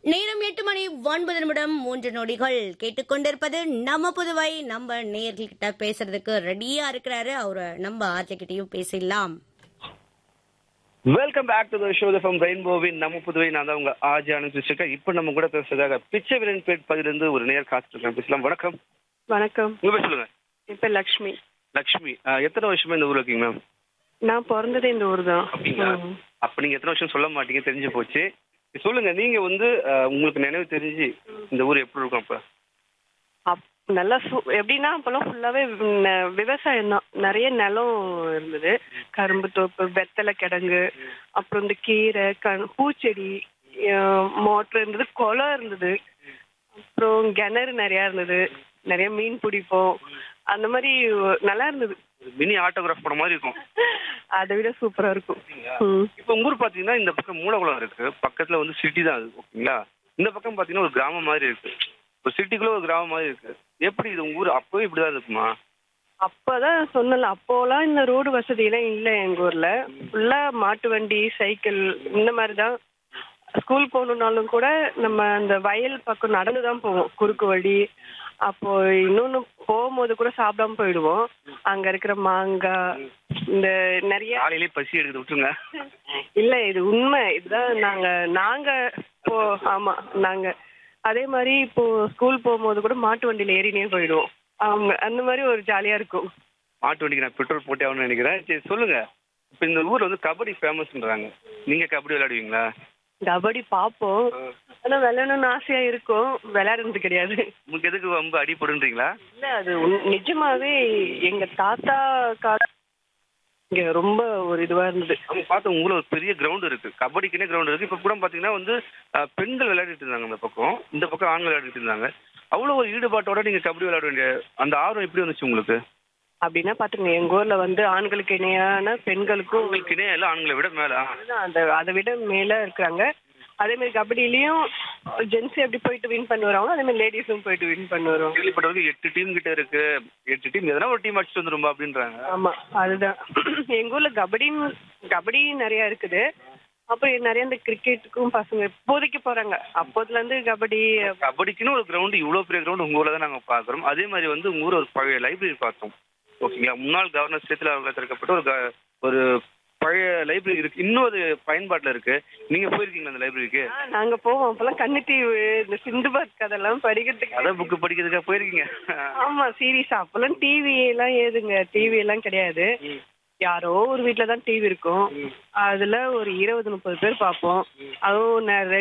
நேரம் எட்டு மணி ஒன்பது நிமிடம் மூன்று நொடிகள் கேட்டுக்கொண்டிருப்பது நம்ம புதுவை நம்ம நேர்கிட்ட பேசுறதுக்கு ரெடியா இருக்கிறாரு அவரை நம்ம ஆர்ஜிக்கிட்டையும் பேசிடலாம் welcome back to the show from ரெயின்போவின் நம்ம புதுவை நான் தான் உங்க ஆஜி அனுப்பிச்சிருக்கேன் இப்போ நம்ம கூட பேசுறதுக்காக பிச்சை விரன்பேட் பகுதியிலிருந்து ஒரு நேர் காத்துருக்கேன் பேசலாம் வணக்கம் வணக்கம் உங்க பேர் சொல்லுங்க என் பேர் லக்ஷ்மி லக்ஷ்மி ஆஹ், எத்தனை வருஷமா இந்த ஊர்ல இருக்கீங்க மேம் நான் பிறந்ததே இந்த ஊர் தான் அப்படிங்களா அப்ப நீங்க எத்தனை வருஷம் சொல்ல மாட்டீங்க தெரிஞ்சு போச்சு சொல்லுங்க நீங்க வந்து ஆஹ், உங்களுக்கு நினைவு தெரிஞ்சு இந்த ஊர் எப்படி இருக்கும் அப்ப அப் நல்லா சு எப்படின்னா அப்போல்லாம் ஃபுல்லாகவே விவசாயம் தான் நிறைய நிலம் இருந்தது கரும்பு தோப்பு வெத்தலை கிடங்கு அப்புறம் இந்த கீரை கண் பூச்செடி மோட்டர் இருந்தது குளம் இருந்தது அப்புறம் கிணறு நிறையா இருந்தது நிறைய மீன் பிடிப்போம் அந்த மாதிரி நல்லா இருந்தது மினி ஆட்டோகிராஃப் போன மாதிரி இருக்கும் அதை விட சூப்பராக இருக்கும் ம் இப்போ உங்க ஊர் பாத்தீங்கன்னா இந்த பக்கம் மூலகுளம் இருக்கு பக்கத்துல வந்து சிட்டி தான் அது ஓகேங்களா இந்த பக்கம் பாத்தீங்கன்னா ஒரு கிராமம் மாதிரி இருக்கு ஒரு சிட்டிக்குள்ள ஒரு கிராமம் மாதிரி இருக்கு எப்படி இது உங்க ஊர் அப்பவே இப்படிதான் இருக்குமா அப்பதான் சொன்னல அப்போலாம் இந்த ரோடு வசதியெல்லாம் இல்லை எங்க ஊர்ல ஃபுல்லா மாட்டு வண்டி சைக்கிள் இந்த மாதிரி தான் ஸ்கூல் போகணுன்னாலும் கூட நம்ம அந்த வயல் பக்கம் நடந்து தான் போவோம் குறுக்கு வழி அப்போ இன்னொன்னு போகும்போது கூட சாப்பிடாம போயிடுவோம் அங்க இருக்கிற மாங்காய் இந்த நிறைய காலையிலே பசி எடுத்து விட்டுருங்க இல்ல இது உண்மை இதுதான் நாங்க நாங்க போ ஆமா நாங்க அதே மாதிரி இப்போ ஸ்கூல் போகும்போது கூட மாட்டு வண்டியில ஏறினே போயிடுவோம் அவங்க அந்த மாதிரி ஒரு ஜாலியா இருக்கும் மாட்டு வண்டிக்கு நான் பெட்ரோல் போட்டே ஆகணும்னு நினைக்கிறேன் சரி சொல்லுங்க இப்போ இந்த ஊர்ல வந்து கபடி ஃபேமஸ்ன்றாங்க நீங்க கபடி விளையாடுவீங்களா கபடி பார்ப்போம் ஆனா விளையாடணும்னு ஆசையா இருக்கும் விளையாடுறது கிடையாது உங்களுக்கு எதுக்கு ரொம்ப அடிப்படுன்றீங்களா இல்ல அது உண்- நிஜமாவே எங்க தாத்தா கால இங்க ரொம்ப ஒரு இதுவா இருந்தது அவங்க பார்த்த உங்க ஊர்ல ஒரு பெரிய கிரவுண்ட் இருக்கு கபடிக்குனே கிரவுண்ட் இருக்கு இப்போ கூட பாத்தீங்கன்னா வந்து அஹ், பெண்கள் விளையாடிட்டு இருந்தாங்க இந்த பக்கம் இந்த பக்கம் ஆண்கள் விளையாடிட்டு இருந்தாங்க அவ்வளோ ஒரு ஈடுபாட்டோட நீங்க கபடி விளையாட வேண்டிய அந்த ஆர்வம் எப்படி வந்துச்சு உங்களுக்கு அப்படின்னா பாத்துங்க எங்க ஊர்ல வந்து ஆண்களுக்கு இணையான பெண்களுக்கும் உங்களுக்குனே எல்லாம் ஆண்களை விட மேல ஆ. அதுதான் அந்த அதை விட மேல இருக்கிறாங்க அதே மாதிரி கபடியிலயும் ஜென்ஸ் எப்படி போயிட்டு வின் பண்ணி வருவாங்க அதே மாதிரி லேடிஸும் போயிட்டு வின் பண்ணி வருவாங்க கேள்விப்பட்டவருக்கு எட்டு டீம் கிட்ட இருக்கு எட்டு டீம் எதனா ஒரு டீம் அடிச்சுட்டு வந்துரும்பா அப்படின்றாங்க ஆமா அதுதான் எங்க ஊர்ல கபடியும் கபடி நிறைய இருக்குது அப்புறம் நிறைய இந்த கிரிக்கெட்டுக்கும் பசங்க இப்போதைக்கு போறாங்க அப்போதுல இருந்து கபடி கபடிக்குன்னு ஒரு கிரவுண்ட் இவ்வளோ பெரிய கிரவுண்ட் உங்க ஊர்ல தான் நாங்க பாக்குறோம் அதே மாதிரி வந்து உங்க ஊர் ஒரு பழைய லைப்ரரி பார்த்தோம் ஓகேங்களா முன்னாள் கவர்னர் சேத்துல அவர்கள் திறக்கப்பட்ட ஒரு க- ஒரு பழைய லைப்ரரி இருக்கு இன்னும் அது பயன்பாட்டுல இருக்கு நீங்க போயிருக்கீங்களா அந்த லைப்ரரிக்கு ஆ, நாங்க போவோம் அப்பெல்லாம் கண்ணுத்தீவு இந்த சிந்துபாத் கதெல்லாம் படிக்கிறதுக்கு அதான் புக்கு படிக்கிறதுக்காக போயிருக்கீங்க ஆமா சீரியஸா அப்பெல்லாம் டிவி எல்லாம் ஏதுங்க டிவி எல்லாம் கிடையாது யாரோ ஒரு வீட்ல தான் டிவி இருக்கும் அதுல ஒரு இருபது முப்பது பேர் பார்ப்போம் அதுவும் நிறைய